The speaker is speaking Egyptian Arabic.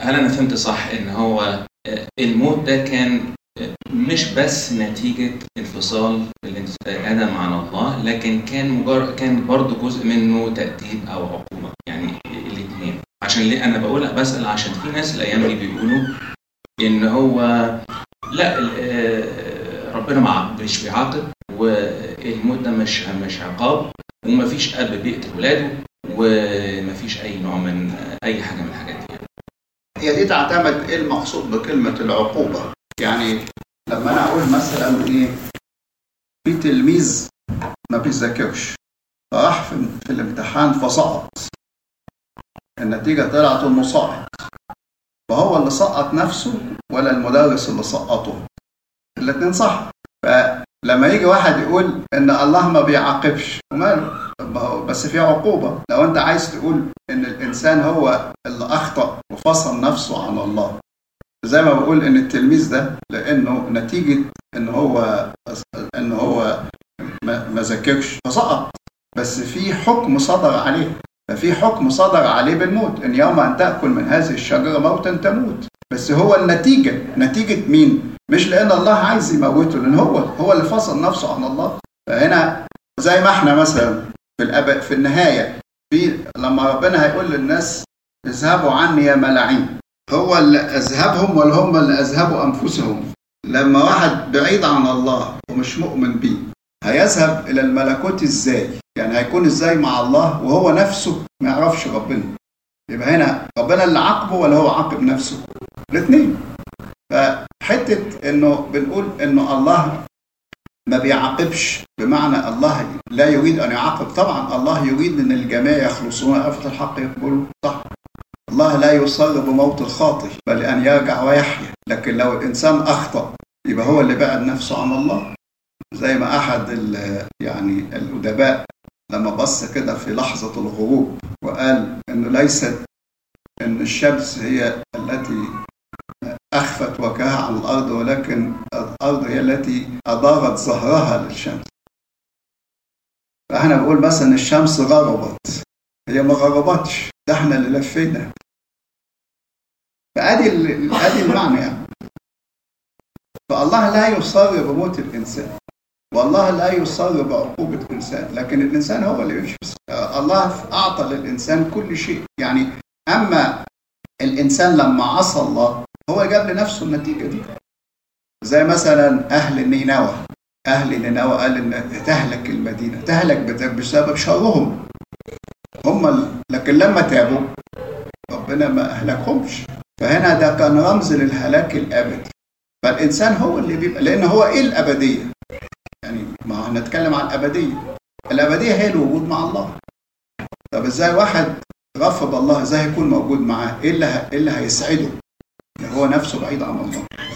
هل انا فهمت صح ان هو آه، الموت ده كان آه، مش بس نتيجة انفصال الإنس- آدم عن الله لكن كان مجرد كان برضه جزء منه تأديب أو عقوبة يعني الاثنين عشان ليه أنا بقول بسأل عشان في ناس الأيام دي بيقولوا إن هو لا ال- آه، ربنا مع مش بيعاقب والموت ده مش مش عقاب ومفيش أب بيقتل ولاده ومفيش أي نوع من أي حاجة من الحاجات دي هي دي تعتمد ايه المقصود بكلمة العقوبة يعني لما انا اقول مثلا ايه في تلميذ ما بيذاكرش فراح في, في الامتحان فسقط النتيجة طلعت انه سقط فهو اللي سقط نفسه ولا المدرس اللي سقطه الاتنين صح فلما يجي واحد يقول ان الله ما بيعاقبش وماله طب ما هو بس في عقوبة لو انت عايز تقول ان الانسان هو اللي اخطأ وفصل نفسه عن الله زي ما بقول ان التلميذ ده لانه نتيجة ان هو ان هو ما ما ذاكرش فسقط بس في حكم صدر عليه ففي حكم صدر عليه بالموت ان يوم ان تاكل من هذه الشجره موتا تموت بس هو النتيجه نتيجه مين مش لان الله عايز يموته لان هو هو اللي فصل نفسه عن الله فهنا زي ما احنا مثلا في الأب... في النهايه في لما ربنا هيقول للناس اذهبوا عني يا ملاعين هو اللي اذهبهم ولا هم اللي اذهبوا انفسهم لما واحد بعيد عن الله ومش مؤمن بيه هيذهب الى الملكوت ازاي يعني هيكون ازاي مع الله وهو نفسه ما يعرفش ربنا يبقى هنا ربنا اللي عاقبه ولا هو عاقب نفسه الاثنين فحته انه بنقول انه الله ما بيعاقبش بمعنى الله لا يريد ان يعاقب طبعا الله يريد ان الجميع يخلصون افضل الحق يقبلوا صح الله لا يصر بموت الخاطئ بل ان يرجع ويحيا لكن لو الانسان اخطا يبقى هو اللي بعد نفسه عن الله زي ما احد ال- يعني الادباء لما بص كده في لحظه الغروب وقال انه ليست ان الشمس هي التي اخفت وجهها عن الارض ولكن الارض هي التي ادارت ظهرها للشمس فاحنا بنقول مثلا الشمس غربت هي ما غربتش ده احنا اللي لفينا فادي ال- ادي المعنى يعني فالله لا يصر بموت الانسان والله لا يصر بعقوبة الإنسان لكن الإنسان هو اللي يمشي الله أعطى للإنسان كل شيء يعني أما الإنسان لما عصى الله هو جاب لنفسه النتيجة دي زي مثلا أهل نينوى أهل نينوى قال إن تهلك المدينة تهلك بت- بسبب شرهم هم ال... لكن لما تابوا ربنا ما أهلكهمش فهنا ده كان رمز للهلاك الأبدي فالإنسان هو اللي بيبقى لأن هو إيه الأبدية يعني ما هنتكلم عن الأبدية الأبدية هي الوجود مع الله طب ازاي واحد رفض الله ازاي هيكون موجود معاه ايه اللي ه... ايه اللي هيسعده يعني هو نفسه بعيد عن الله